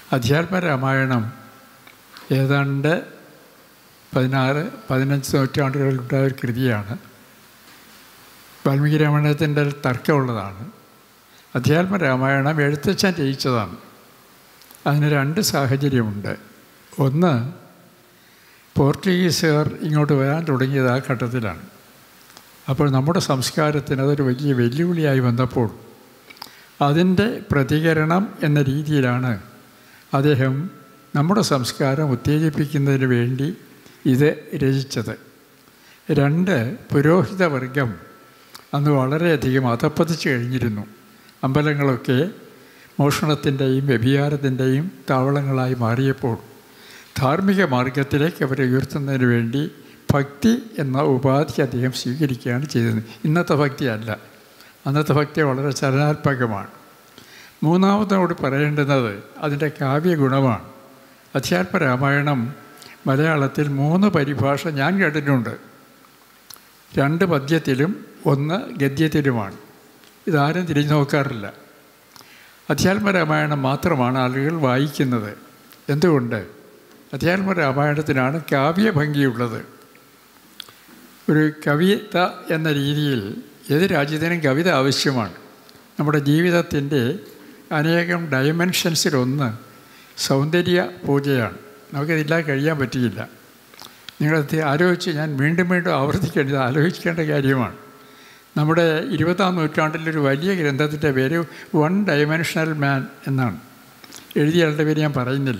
അധ്യാത്മ രാമായണം ഏതാണ്ട് പതിനാറ് പതിനഞ്ച് നൂറ്റാണ്ടുകളിലുണ്ടായ ഒരു കൃതിയാണ് വാൽമീകി രാമായണത്തിൻ്റെ തർക്കമുള്ളതാണ് അധ്യാത്മ രാമായണം എഴുത്തച്ഛൻ രചിച്ചതാണ് അതിന് രണ്ട് സാഹചര്യമുണ്ട് ഒന്ന് പോർച്ചുഗീസുകാർ ഇങ്ങോട്ട് വരാൻ തുടങ്ങിയത് ആ ഘട്ടത്തിലാണ് അപ്പോൾ നമ്മുടെ സംസ്കാരത്തിന് അതൊരു വലിയ വെല്ലുവിളിയായി വന്നപ്പോൾ അതിൻ്റെ പ്രതികരണം എന്ന രീതിയിലാണ് അദ്ദേഹം നമ്മുടെ സംസ്കാരം ഉത്തേജിപ്പിക്കുന്നതിന് വേണ്ടി ഇത് രചിച്ചത് രണ്ട് പുരോഹിതവർഗം അന്ന് വളരെയധികം അധപ്പതിച്ച് കഴിഞ്ഞിരുന്നു അമ്പലങ്ങളൊക്കെ മോഷണത്തിൻ്റെയും വ്യഭിചാരത്തിൻ്റെയും താവളങ്ങളായി മാറിയപ്പോൾ ധാർമ്മിക മാർഗത്തിലേക്ക് അവരെ ഉയർത്തുന്നതിന് വേണ്ടി ഭക്തി എന്ന ഉപാധി അദ്ദേഹം സ്വീകരിക്കുകയാണ് ചെയ്തത് ഇന്നത്തെ ഭക്തിയല്ല അന്നത്തെ ഭക്തി വളരെ ചലനാത്മകമാണ് മൂന്നാമതോട് പറയേണ്ടുന്നത് അതിൻ്റെ കാവ്യഗുണമാണ് അധ്യാത്മ രാമായണം മലയാളത്തിൽ മൂന്ന് പരിഭാഷ ഞാൻ കേട്ടിട്ടുണ്ട് രണ്ട് പദ്യത്തിലും ഒന്ന് ഗദ്യത്തിലുമാണ് ഇതാരും തിരിഞ്ഞു നോക്കാറില്ല അധ്യാത്മ രാമായണം മാത്രമാണ് ആളുകൾ വായിക്കുന്നത് എന്തുകൊണ്ട് അധ്യാത്മ രാമായണത്തിനാണ് കാവ്യഭംഗിയുള്ളത് ഒരു കവിത എന്ന രീതിയിൽ ഏത് രാജ്യത്തിനും കവിത ആവശ്യമാണ് നമ്മുടെ ജീവിതത്തിൻ്റെ അനേകം ഡയമെൻഷൻസിലൊന്ന് സൗന്ദര്യ പൂജയാണ് നമുക്കതില്ലാതെ കഴിയാൻ പറ്റില്ല നിങ്ങളത് ആലോചിച്ച് ഞാൻ വീണ്ടും വീണ്ടും ആവർത്തിക്കേണ്ടത് ആലോചിക്കേണ്ട കാര്യമാണ് നമ്മുടെ ഇരുപതാം നൂറ്റാണ്ടിലൊരു വലിയ ഗ്രന്ഥത്തിൻ്റെ പേര് വൺ ഡയമെൻഷണൽ മാൻ എന്നാണ് എഴുതിയാളുടെ പേര് ഞാൻ പറയുന്നില്ല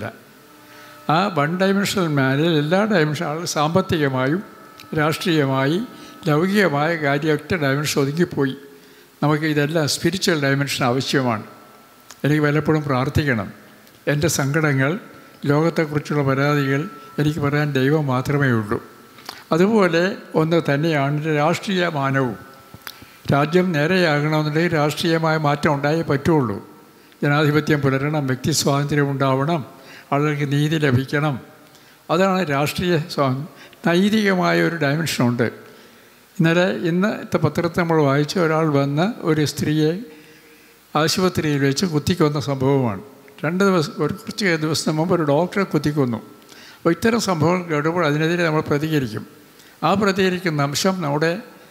ആ വൺ ഡയമെൻഷണൽ മാനിൽ എല്ലാ ഡയമെൻഷൻ ആൾ സാമ്പത്തികമായും രാഷ്ട്രീയമായി ലൗകികമായ കാര്യം ഒറ്റ ഡയമെൻഷൻ ഒതുങ്ങിപ്പോയി നമുക്ക് ഇതെല്ലാം സ്പിരിച്വൽ ഡയമെൻഷൻ ആവശ്യമാണ് എനിക്ക് പലപ്പോഴും പ്രാർത്ഥിക്കണം എൻ്റെ സങ്കടങ്ങൾ ലോകത്തെക്കുറിച്ചുള്ള പരാതികൾ എനിക്ക് പറയാൻ ദൈവം മാത്രമേ ഉള്ളൂ അതുപോലെ ഒന്ന് തന്നെയാണ് രാഷ്ട്രീയ മാനവും രാജ്യം നേരെയാകണമെന്നുണ്ടെങ്കിൽ രാഷ്ട്രീയമായ മാറ്റം ഉണ്ടായേ പറ്റുള്ളൂ ജനാധിപത്യം പുലരണം വ്യക്തി സ്വാതന്ത്ര്യം ഉണ്ടാവണം ആളുകൾക്ക് നീതി ലഭിക്കണം അതാണ് രാഷ്ട്രീയ സ്വാതന്ത്ര്യം നൈതികമായ ഒരു ഡയമെൻഷനുണ്ട് ഇന്നലെ ഇന്നത്തെ പത്രത്തിൽ നമ്മൾ വായിച്ച ഒരാൾ വന്ന് ഒരു സ്ത്രീയെ ആശുപത്രിയിൽ വെച്ച് കുത്തിക്കൊന്ന സംഭവമാണ് രണ്ട് ദിവസം ഒരു കുറച്ച് ദിവസം മുമ്പ് ഒരു ഡോക്ടറെ കുത്തിക്കൊന്നു അപ്പോൾ ഇത്തരം സംഭവങ്ങൾ കേടുമ്പോൾ അതിനെതിരെ നമ്മൾ പ്രതികരിക്കും ആ പ്രതികരിക്കുന്ന അംശം നമ്മുടെ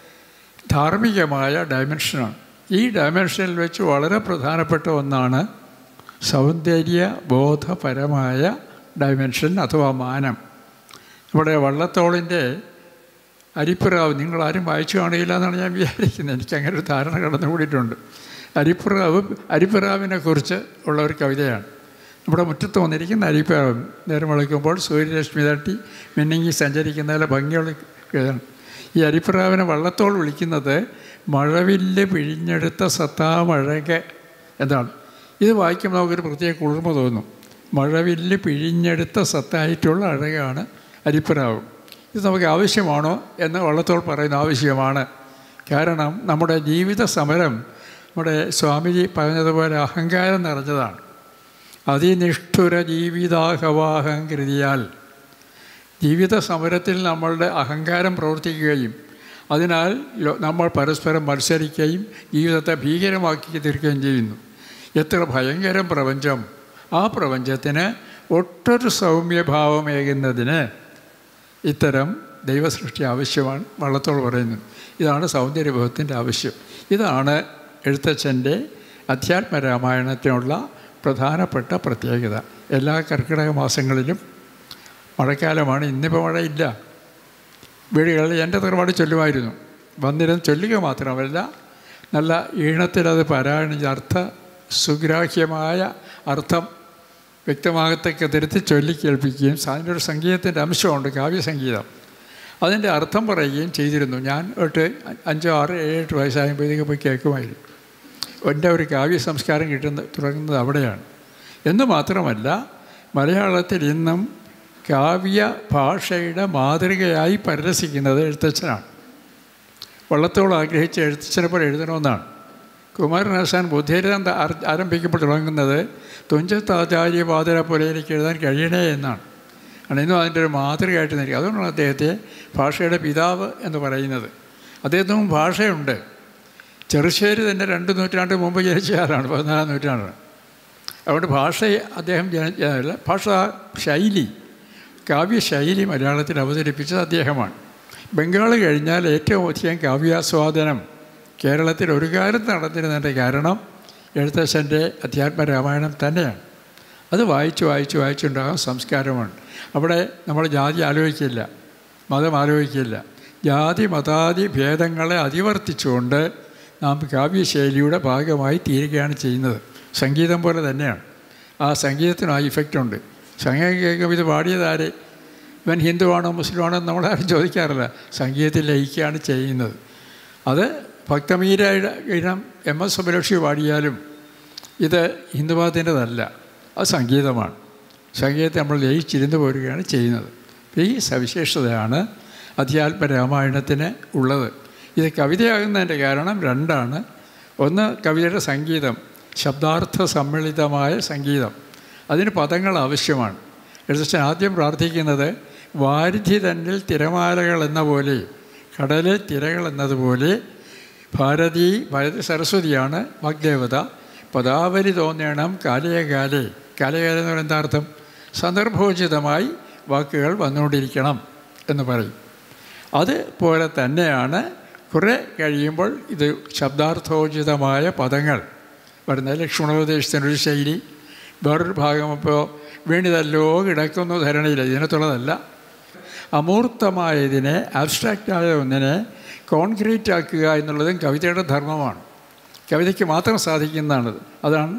ധാർമ്മികമായ ഡയമെൻഷനാണ് ഈ ഡയമെൻഷനിൽ വെച്ച് വളരെ പ്രധാനപ്പെട്ട ഒന്നാണ് സൗന്ദര്യ ബോധപരമായ ഡയമെൻഷൻ അഥവാ മാനം നമ്മുടെ വള്ളത്തോളിൻ്റെ അരിപ്പുറാവ് നിങ്ങളാരും വായിച്ചു കാണില്ല എന്നാണ് ഞാൻ വിചാരിക്കുന്നത് എനിക്ക് അങ്ങനെ ഒരു ധാരണ കടന്നുകൂടിയിട്ടുണ്ട് അരിപ്പുറാവ് അരിപ്പുറാവിനെ കുറിച്ച് ഉള്ള ഒരു കവിതയാണ് നമ്മുടെ മുറ്റത്ത് വന്നിരിക്കുന്ന അരിപ്പുറാവ് നേരം വിളിക്കുമ്പോൾ സൂര്യരശ്മി തട്ടി മിന്നിങ്ങി സഞ്ചരിക്കുന്നതിലെ ഭംഗിയുള്ള കവിതയാണ് ഈ അരിപ്പുറാവിനെ വള്ളത്തോൾ വിളിക്കുന്നത് മഴവില്ല് പിഴിഞ്ഞെടുത്ത സത്താമഴക എന്താണ് ഇത് വായിക്കുമ്പോൾ നമുക്കൊരു പ്രത്യേക കുളിർമ തോന്നും മഴവില്ല് പിഴിഞ്ഞെടുത്ത സത്തായിട്ടുള്ള അഴകാണ് അരിപ്പുറാവ് ഇത് നമുക്ക് ആവശ്യമാണോ എന്ന് വള്ളത്തോൾ പറയുന്ന ആവശ്യമാണ് കാരണം നമ്മുടെ ജീവിത സമരം നമ്മുടെ സ്വാമിജി പറഞ്ഞതുപോലെ അഹങ്കാരം നിറഞ്ഞതാണ് അതിനിഷ്ഠുര ജീവിതാഹവാഹം കൃതിയാൽ ജീവിത സമരത്തിൽ നമ്മളുടെ അഹങ്കാരം പ്രവർത്തിക്കുകയും അതിനാൽ നമ്മൾ പരസ്പരം മത്സരിക്കുകയും ജീവിതത്തെ ഭീകരമാക്കി തീർക്കുകയും ചെയ്യുന്നു എത്ര ഭയങ്കരം പ്രപഞ്ചം ആ പ്രപഞ്ചത്തിന് ഒട്ടൊരു സൗമ്യഭാവമേകുന്നതിന് ഇത്തരം ദൈവസൃഷ്ടി ആവശ്യമാണ് വള്ളത്തോൾ പറയുന്നത് ഇതാണ് സൗന്ദര്യബോധത്തിൻ്റെ ആവശ്യം ഇതാണ് എഴുത്തച്ഛൻ്റെ അധ്യാത്മ രാമായണത്തിനുള്ള പ്രധാനപ്പെട്ട പ്രത്യേകത എല്ലാ കർക്കിടക മാസങ്ങളിലും മഴക്കാലമാണ് ഇന്നിപ്പോൾ മഴയില്ല വീടുകളിൽ എൻ്റെ തറവാട് ചൊല്ലുമായിരുന്നു വന്നിരുന്ന് ചൊല്ലുക മാത്രമല്ല നല്ല ഈണത്തിലത് പാരായണിച്ച് അർത്ഥ സുഗ്രാഹ്യമായ അർത്ഥം വ്യക്തമാകത്തക്ക തരത്തിൽ ചൊല്ലിക്കേൾപ്പിക്കുകയും അതിൻ്റെ ഒരു സംഗീതത്തിൻ്റെ അംശമുണ്ട് കാവ്യസംഗീതം അതിൻ്റെ അർത്ഥം പറയുകയും ചെയ്തിരുന്നു ഞാൻ ഒരു അഞ്ചോ ആറ് ഏഴ് എട്ട് വയസ്സായപ്പോഴത്തേക്ക് പോയി കേൾക്കുമായിരുന്നു എൻ്റെ ഒരു കാവ്യ സംസ്കാരം കിട്ടുന്ന തുടങ്ങുന്നത് അവിടെയാണ് എന്ന് മാത്രമല്ല മലയാളത്തിൽ ഇന്നും കാവ്യ ഭാഷയുടെ മാതൃകയായി പരിരസിക്കുന്നത് എഴുത്തച്ഛനാണ് വള്ളത്തോളം ആഗ്രഹിച്ച് എഴുത്തച്ഛനെ പോലെ എഴുതണമെന്നാണ് കുമാരനാശാൻ ബുദ്ധിരന്ത ആരംഭിക്കുമ്പോൾ തുടങ്ങുന്നത് തുഞ്ചത്താചാര്യ പാതിര പോലെ എനിക്ക് എഴുതാൻ കഴിയണേ എന്നാണ് ആണ് ഇന്നും അതിൻ്റെ ഒരു മാതൃകയായിട്ട് നിൽക്കുക അതുകൊണ്ടാണ് അദ്ദേഹത്തെ ഭാഷയുടെ പിതാവ് എന്ന് പറയുന്നത് അദ്ദേഹത്തിനും ഭാഷയുണ്ട് ചെറുശ്ശേരി തന്നെ രണ്ട് നൂറ്റാണ്ട് മുമ്പ് ജനിച്ച ആളാണ് പതിനാലാം നൂറ്റാണ്ടാണ് അതുകൊണ്ട് ഭാഷയെ അദ്ദേഹം ജന- അല്ല ഭാഷാ ശൈലി കാവ്യശൈലി മലയാളത്തിൽ അവതരിപ്പിച്ചത് അദ്ദേഹമാണ് ബംഗാൾ കഴിഞ്ഞാൽ ഏറ്റവും അധികം കാവ്യാസ്വാദനം കേരളത്തിൽ ഒരു കാലത്ത് നടന്നിരുന്നതിൻ്റെ കാരണം എഴുത്തച്ഛൻ്റെ അധ്യാത്മരാമായണം തന്നെയാണ് അത് വായിച്ച് വായിച്ച് വായിച്ചുണ്ടാകുന്ന സംസ്കാരമാണ് അവിടെ നമ്മൾ ജാതി ആലോചിക്കില്ല മതം ആലോചിക്കില്ല ജാതി മതാദി ഭേദങ്ങളെ അതിവർത്തിച്ചുകൊണ്ട് നാം കാവ്യശൈലിയുടെ ഭാഗമായി തീരുകയാണ് ചെയ്യുന്നത് സംഗീതം പോലെ തന്നെയാണ് ആ സംഗീതത്തിന് ആ ഇഫക്റ്റ് ഉണ്ട് സംഗീതം കേൾക്കുമ്പോൾ ഇത് പാടിയതാരെ ഇവൻ ഹിന്ദുവാണോ മുസ്ലിമാണോ എന്ന് നമ്മളാരും ചോദിക്കാറില്ല സംഗീതത്തിൽ ലയിക്കുകയാണ് ചെയ്യുന്നത് അത് ഭക്തമീരയുടെ ഇനം എം എസ് സുബലക്ഷ്മി പാടിയാലും ഇത് ഹിന്ദുമതത്തിൻ്റെതല്ല അത് സംഗീതമാണ് സംഗീതത്തെ നമ്മൾ ലയിച്ചിരുന്ന് പോരുകയാണ് ചെയ്യുന്നത് ഈ സവിശേഷതയാണ് അധ്യാത്മ രാമായണത്തിന് ഉള്ളത് ഇത് കവിതയാകുന്നതിൻ്റെ കാരണം രണ്ടാണ് ഒന്ന് കവിതയുടെ സംഗീതം ശബ്ദാർത്ഥ സമ്മിളിതമായ സംഗീതം അതിന് പദങ്ങൾ ആവശ്യമാണ് എഴുത്തച്ഛൻ ആദ്യം പ്രാർത്ഥിക്കുന്നത് വാരിധി തന്നിൽ തിരമാലകൾ എന്ന പോലെ കടലിൽ തിരകൾ എന്നതുപോലെ ഭാരതി ഭാരതി സരസ്വതിയാണ് വാഗ്ദേവത പദാവലി തോന്നണം കാലയെ കാലേ കാലകാലം എന്ന് പറയുന്ന എന്താ അർത്ഥം സന്ദർഭോചിതമായി വാക്കുകൾ വന്നുകൊണ്ടിരിക്കണം എന്ന് പറയും അതുപോലെ തന്നെയാണ് കുറേ കഴിയുമ്പോൾ ഇത് ശബ്ദാർത്ഥോചിതമായ പദങ്ങൾ വരുന്ന ലക്ഷ്മണോപദേശത്തിനൊരു ശൈലി വേറൊരു ഭാഗം ഇപ്പോൾ വീണിതല്ലോ കിടക്കുന്നു ധരണിയിൽ ഇതിനകത്തുള്ളതല്ല അമൂർത്തമായതിനെ ആബ്സ്ട്രാക്റ്റായ ഒന്നിനെ കോൺക്രീറ്റ് ആക്കുക എന്നുള്ളതും കവിതയുടെ ധർമ്മമാണ് കവിതയ്ക്ക് മാത്രം സാധിക്കുന്നതാണത് അതാണ്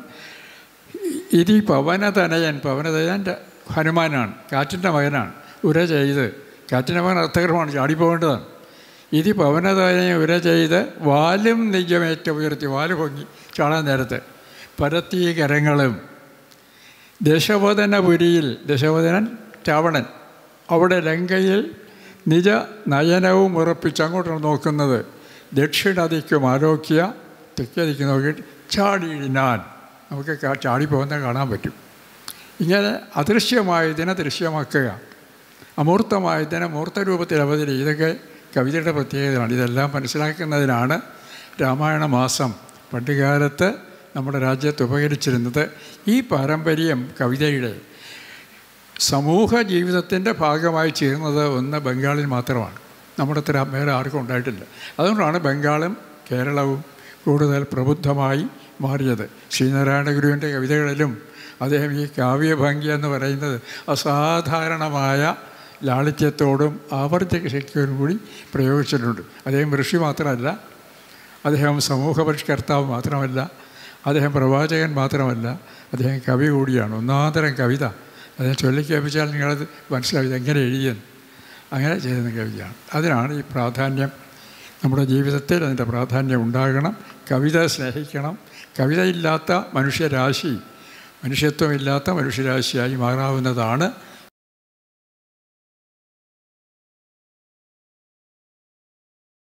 ഇതി പവനതനയൻ പവനതനയൻ്റെ ഹനുമാനാണ് കാറ്റിൻ്റെ മകനാണ് ഉര ചെയ്ത് കാറ്റിൻ്റെ മകൻ അർത്ഥകരമാണ് ചാടിപ്പോകേണ്ടതാണ് ഇതി പവനതനയെ ഉര ചെയ്ത് വാലും നെയ്യമേറ്റ ഉയർത്തി വാല് പൊങ്ങി ചാടാൻ നേരത്തെ പരത്തി കരങ്ങളും ദശവദനപുരിയിൽ ദശവദനൻ രാവണൻ അവിടെ ലങ്കയിൽ നിജ നയനവും ഉറപ്പിച്ച് അങ്ങോട്ടാണ് നോക്കുന്നത് ദക്ഷിണദിക്കും ആരോഗ്യ തെക്കദിക്ക് നോക്കി ചാടിയിടിനാൻ നമുക്ക് കാ- ചാടിപ്പോകുന്ന കാണാൻ പറ്റും ഇങ്ങനെ അദൃശ്യമായതിനെ ദൃശ്യമാക്കുക അമൂർത്തമായതിനെ മൂർത്ത രൂപത്തിൽ അവതരി ഇതൊക്കെ കവിതയുടെ പ്രത്യേകതയാണ് ഇതെല്ലാം മനസ്സിലാക്കുന്നതിനാണ് രാമായണ മാസം പണ്ടുകാലത്ത് നമ്മുടെ രാജ്യത്ത് ഉപകരിച്ചിരുന്നത് ഈ പാരമ്പര്യം കവിതയുടെ സമൂഹ ജീവിതത്തിൻ്റെ ഭാഗമായി ചേരുന്നത് ഒന്ന് ബംഗാളിൽ മാത്രമാണ് നമ്മുടെ അത്ര വേറെ ആർക്കും ഉണ്ടായിട്ടില്ല അതുകൊണ്ടാണ് ബംഗാളും കേരളവും കൂടുതൽ പ്രബുദ്ധമായി മാറിയത് ശ്രീനാരായണ ഗുരുവിൻ്റെ കവിതകളിലും അദ്ദേഹം ഈ കാവ്യഭംഗി എന്ന് പറയുന്നത് അസാധാരണമായ ലാളിത്യത്തോടും ആവർത്തിക ശക്തിയോടും കൂടി പ്രയോഗിച്ചിട്ടുണ്ട് അദ്ദേഹം ഋഷി മാത്രമല്ല അദ്ദേഹം സമൂഹ പരിഷ്കർത്താവ് മാത്രമല്ല അദ്ദേഹം പ്രവാചകൻ മാത്രമല്ല അദ്ദേഹം കവി കൂടിയാണ് ഒന്നാന്തരം കവിത അദ്ദേഹം ചൊല്ലിക്കേൽപ്പിച്ചാൽ നിങ്ങളത് മനസ്സിലാവും ഇതെങ്ങനെ എഴുതിയെന്ന് അങ്ങനെ ചെയ്യുന്ന കവിതയാണ് അതിനാണ് ഈ പ്രാധാന്യം നമ്മുടെ ജീവിതത്തിൽ അതിൻ്റെ പ്രാധാന്യം ഉണ്ടാകണം കവിത സ്നേഹിക്കണം കവിതയില്ലാത്ത മനുഷ്യരാശി മനുഷ്യത്വമില്ലാത്ത മനുഷ്യരാശിയായി മാറാവുന്നതാണ്